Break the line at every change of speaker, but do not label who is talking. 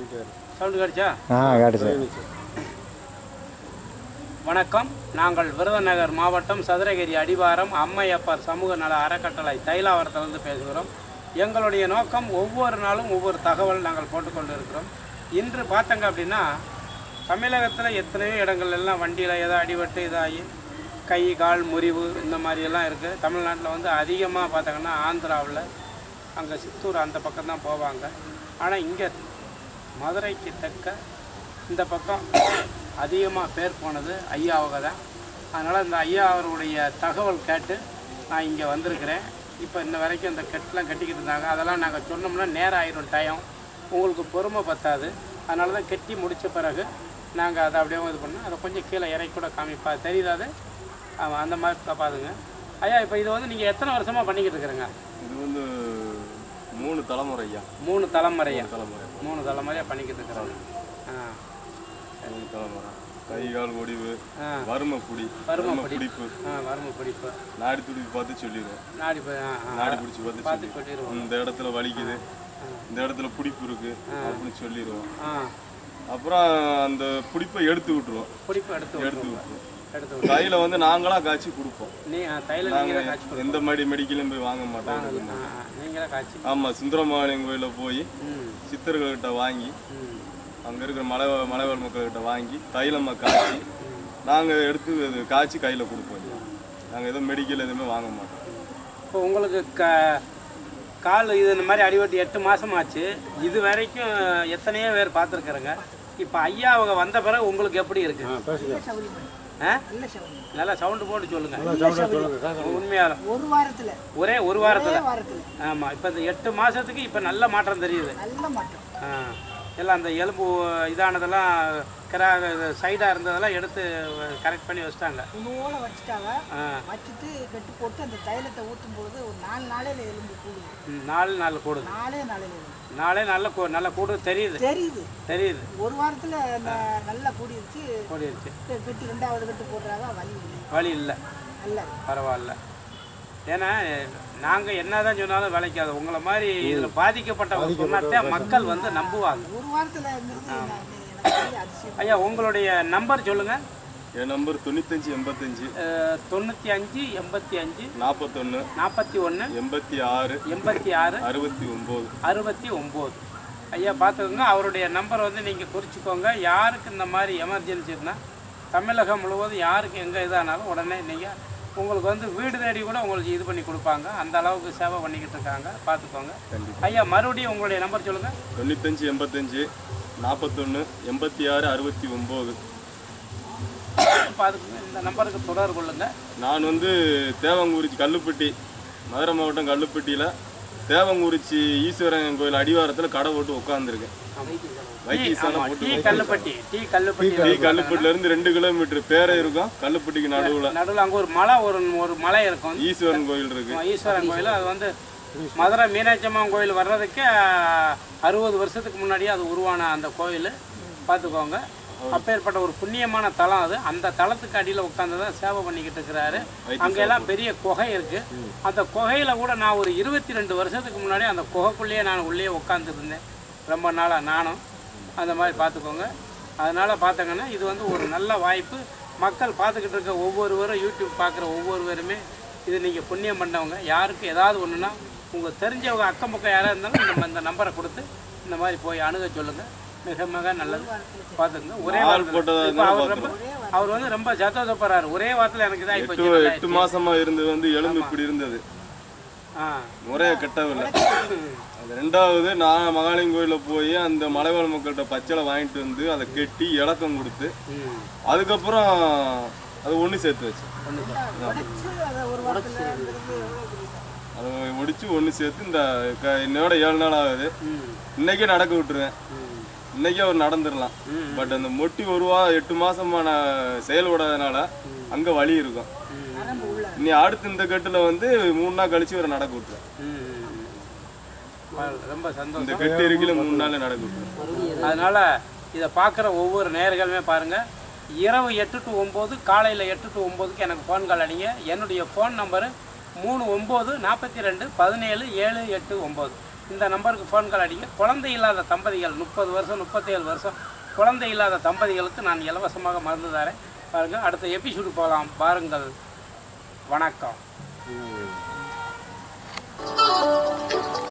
Sound கிடைச்சா
ஆ காட்டுச்சு
வணக்கம் நாங்கள் விருதுநகர் மாவட்டம் சதுரகிரி அடிவாரம் அம்மையப்பர் சமூக நல அறக்கட்டளை தைலாவரத்திலிருந்து பேசுகிறோம் எங்களுடைய நோக்கம் ஒவ்வொரு நாளும் ஒவ்வொரு தகவல் நாங்கள் போட்டுக்கொண்டு இருக்கிறோம் இன்று பார்த்தங்க அப்படின்னா தமிழகத்தில் எத்தனையோ இடங்கள் எல்லாம் வண்டியில் ஏதோ அடிபட்டு இதாகி கை கால் முறிவு இந்த மாதிரியெல்லாம் இருக்குது தமிழ்நாட்டில் வந்து அதிகமாக பார்த்தாங்கன்னா ஆந்திராவில் அங்கே சித்தூர் அந்த பக்கம் தான் போவாங்க ஆனால் இங்கே மதுரைக்கு தெற்க இந்த பக்கம் அதிகமாக பேர் போனது ஐயாவுக தான் அதனால் இந்த ஐயா அவருடைய தகவல் கேட்டு நான் இங்கே வந்திருக்கிறேன் இப்போ இன்ன வரைக்கும் இந்த கெட்டெலாம் கட்டிக்கிட்டு இருந்தாங்க அதெல்லாம் நாங்கள் சொன்னோம்னா நேரம் ஆயிரும் டைம் உங்களுக்கு பொறுமை பத்தாது அதனால தான் கெட்டி முடித்த பிறகு நாங்கள் அதை அப்படியே இது பண்ணோம் அதை கொஞ்சம் கீழே இறக்கி கூட காமிப்பா தெரியுதா அது ஆமாம் அந்த மாதிரி பா- பாருங்க ஐயா இப்போ இது வந்து நீங்கள் எத்தனை வருஷமாக பண்ணிக்கிட்டு இருக்கிறீங்க
இது வந்து மூணு தலைமுறை ஐயா
மூணு தலைமுறையா
தலைமுறை
மூணு தலைமுறையாக பண்ணிக்கிட்டு இருக்கிறாங்க ஆ
மூணு தலைமுறை கை கால் ஒடிவு
ஆ.
வறுமை குடி
வறுமை
வறுமை
பிடி.
பிடிப்பு
ஆ வறுமை பிடிப்பு
நாடி துடிப்பு பார்த்து சொல்லிடுவோம்
நாடி போய் ஆ ஆ
நாடி பிடிச்சி பார்த்து
பார்த்து
சொல்லிடுவோம்
சொல்லிடுவோம்
இந்த இடத்துல வலிக்குது இந்த இடத்துல பிடிப்பு இருக்கு அப்படின்னு சொல்லிடுவோம்
ஆ
அப்புறம் அந்த பிடிப்பை எடுத்து விட்டுருவோம்
பிடிப்பு எடுத்து
எடுத்து
விட்டுருவோம்.
விட்டுருவோம்
எடுத்து விட்டு
கையில வந்து நாங்களா காய்ச்சி கொடுப்போம்
நீ ஆ, தைல நீங்களே காய்ச்சி கொடுங்க
எந்த மாதிரி மெடிக்கலும் போய் வாங்க மாட்டோம்
ஆ ஆ, நீங்களே காய்ச்சி
ஆமா சுந்தரமாலியம் கோயில போய்
ம்
சித்தர்கள்கிட்ட வாங்கி
ம்
அங்க இருக்கிற மலை மலைவாழ் மக்கள்கிட்ட வாங்கி தைலமா காய்ச்சி நாங்க எடுத்து அது காய்ச்சி கையில கொடுப்போம் ஐயா. நாங்க எதுவும் மெடிக்கல் எதுவுமே வாங்க மாட்டோம்
இப்போ உங்களுக்கு க கால் இது இந்த மாதிரி அடிபட்டு எட்டு மாதம் ஆச்சு இது வரைக்கும் எத்தனையோ பேர் பார்த்துருக்குறேங்க இப்போ ஐயா அவங்க வந்த பிறகு உங்களுக்கு எப்படி இருக்கு ஆ நல்லா சவுண்டு போட்டு சொல்லுங்க உண்மையால
ஒரு வாரத்துல
ஒரே ஒரு வாரத்தில்
வாரத்துல
ஆமாம் இப்போ இந்த எட்டு மாதத்துக்கு இப்போ நல்ல மாற்றம் தெரியுது
நல்ல மாற்றம்
ஆ எல்லாம் அந்த எலும்பு இதானதெல்லாம் கிரா சைடாக இருந்ததெல்லாம் எடுத்து கரெக்ட் பண்ணி வச்சிட்டாங்க
உணவோட வச்சுட்டாங்க
ஆ
வச்சுட்டு கட்டு போட்டு அந்த தைலத்தை ஊற்றும் பொழுது ஒரு நாலு நாளையில எலும்பு கூடுது
ம், நாலு நாள் கூடுது
நாலே நாளையில எலும்பு
நாளே நல்ல கூ நல்ல கூடுது தெரியுது
தெரியுது
தெரியுது
ஒரு வாரத்துல ந- நல்லா கூடிருச்சு
கூடிருச்சு
கட்டு ரெண்டாவது கட்டு போடுறாங்க வலி இல்லை
வழி இல்லை
நல்லா
பரவாயில்ல ஏன்னா நாங்கள் என்னதான் சொன்னாலும் விளைக்காது உங்களை மாதிரி இதில் பாதிக்கப்பட்டவங்க சொன்னாத்தான் மக்கள் வந்து நம்புவாங்க
ஒரு வாரத்துலங்கிறது நான் எனக்கு பெரிய அதிசயம்
ஐயா உங்களுடைய நம்பர் சொல்லுங்கள்
என் நம்பர் தொண்ணூத்தஞ்சு எண்பத்தஞ்சு
தொண்ணூற்றி அஞ்சு எண்பத்தி அஞ்சு
நாற்பத்தொன்று
நாற்பத்தி ஒன்று
எண்பத்தி ஆறு
எண்பத்தி ஆறு
அறுபத்தி ஒம்பது
அறுபத்தி ஒம்பது ஐயா பார்த்துக்கோங்க அவருடைய நம்பர் வந்து நீங்கள் குறிச்சிக்கோங்க யாருக்கு இந்த மாதிரி எமர்ஜென்சி இருந்தால் தமிழகம் முழுவதும் யாருக்கு எங்கே இதானாலும் உடனே நீங்கள் உங்களுக்கு வந்து வீடு தேடி கூட உங்களுக்கு இது பண்ணி கொடுப்பாங்க அந்த அளவுக்கு சேவை பண்ணிக்கிட்டு இருக்காங்க பார்த்துக்கோங்க ஐயா மறுபடியும் உங்களுடைய நம்பர் சொல்லுங்கள்
தொண்ணூத்தஞ்சு எண்பத்தஞ்சு நாற்பத்தொன்று எண்பத்தி ஆறு அறுபத்தி ஒம்பது
பார்த்துக்கோங்க இந்த நம்பருக்கு தொடர்பு கொள்ளுங்கள்
நான் வந்து தேவங்குறிச்சி கல்லுப்பட்டி மதுரை மாவட்டம் கல்லுப்பட்டியில் தேவங்குறிச்சி ஈஸ்வரன் கோயில் அடிவாரத்தில் கடை போட்டு உட்காந்துருக்கேன் வைத்தியசாலை
ஆமாம்
போட்டு
T Kallupatti T Kallupatti
T கல்லுப்பட்டில இருந்து ரெண்டு கிலோமீட்டர் பேரை இருக்கும் கல்லுப்பட்டிக்கு நடுவில்
நடுவில் அங்கே ஒரு மலை ஒரு ஒரு மலை இருக்கும்
ஈஸ்வரன் கோயில் இருக்கு
ஈஸ்வரன் கோயில் அது வந்து மதுரை மீனாட்சி அம்மன் கோயில் வர்றதுக்கு அறுபது வருஷத்துக்கு முன்னாடியே அது உருவான அந்த கோயில் பார்த்துக்கோங்க அப்பேற்பட்ட ஒரு புண்ணியமான தலம் அது அந்த தலத்துக்கு அடியில் உட்காந்து தான் சேவை பண்ணிக்கிட்டு இருக்கிறாரு அங்கெல்லாம் பெரிய குகை இருக்கு அந்த குகையில கூட நான் ஒரு இருபத்தி ரெண்டு வருஷத்துக்கு முன்னாடி அந்த குகைக்குள்ளேயே நான் உள்ளே உட்காந்துருந்தேன் ரொம்ப நாளாக நானும் அந்த மாதிரி பார்த்துக்கோங்க அதனால் பார்த்தங்கன்னா இது வந்து ஒரு நல்ல வாய்ப்பு மக்கள் பார்த்துக்கிட்டு இருக்க ஒவ்வொருவரும் யூடியூப் பார்க்குற ஒவ்வொருவருமே இது நீங்கள் புண்ணியம் பண்ணவங்க யாருக்கு ஏதாவது ஒன்றுனா உங்கள் தெரிஞ்சவங்க அக்கம் பக்கம் யாராக இருந்தாலும் நம்ம இந்த நம்பரை கொடுத்து இந்த மாதிரி போய் அணுக சொல்லுங்கள் மிக மிக நல்லது பார்த்துக்கங்க ஒரே
ஆள்
வாரத்தில்
போட்டதா
இப்போ
இருந்தாலும்
அவர் ரொம்ப அவர் வந்து ரொம்ப சத்தோதப்படுறாரு ஒரே வாரத்தில் எனக்கு இதாக
எட்டு
இப்போ
எட்டு மாசமா இருந்தது வந்து எலும்பு இப்படி இருந்தது
ஆ
முறைய கட்டவில்லை அது ரெண்டாவது நான் மகாலிங்க கோயிலில் போய் அந்த மலைவாழ் மக்கள்கிட்ட பச்சளை வாங்கிட்டு வந்து அதை கெட்டி இலக்கம் கொடுத்து
ம்
அதுக்கப்புறம் அது ஒன்று சேர்த்து வச்சு
உடைச்சு அதை ஒரு வாரத்துலங்கிறது எவ்வளோ பெரிய
அதை ஒடிச்சு ஒன்று சேர்த்து இந்த க- இன்னையோட ஏழு நாள் ஆகுது
ம்
இன்னைக்கே நடக்க விட்டுருவேன்
ம்
இன்னைக்கே அவர் நடந்துடலாம்
ம்.
பட் அந்த மொட்டி ஒரு வா எட்டு மாசமான செயல்படாதனால அங்க வலி இருக்கும்
நரம்பு உள்ள
இனி அடுத்து இந்த கட்டுல வந்து மூணு நாள் கழிச்சு ஒரு நடக்க விட்டுருவேன்
ம். பரவாயில்ல, ரொம்ப சந்தோஷம்
இந்த கட்டு இருக்கையில மூணு நாள் நடக்க விட்டுருவேன்
அதனால் இதை பார்க்குற ஒவ்வொரு நேர்களுமே பாருங்கள் இரவு எட்டு டு ஒம்பது காலையில் எட்டு டு ஒம்போதுக்கு எனக்கு ஃபோன் கால் அடிங்க என்னுடைய ஃபோன் நம்பரு மூணு ஒம்பது நாற்பத்தி ரெண்டு பதினேழு ஏழு எட்டு ஒம்பது இந்த நம்பருக்கு ஃபோன்கள் அடிங்க குழந்தை இல்லாத தம்பதிகள் முப்பது வருஷம் முப்பத்தேழு வருஷம் குழந்தை இல்லாத தம்பதிகளுக்கு நான் இலவசமாக மருந்து தரேன் பாருங்கள் அடுத்த எபிசோடு போகலாம் பாருங்கள் வணக்கம்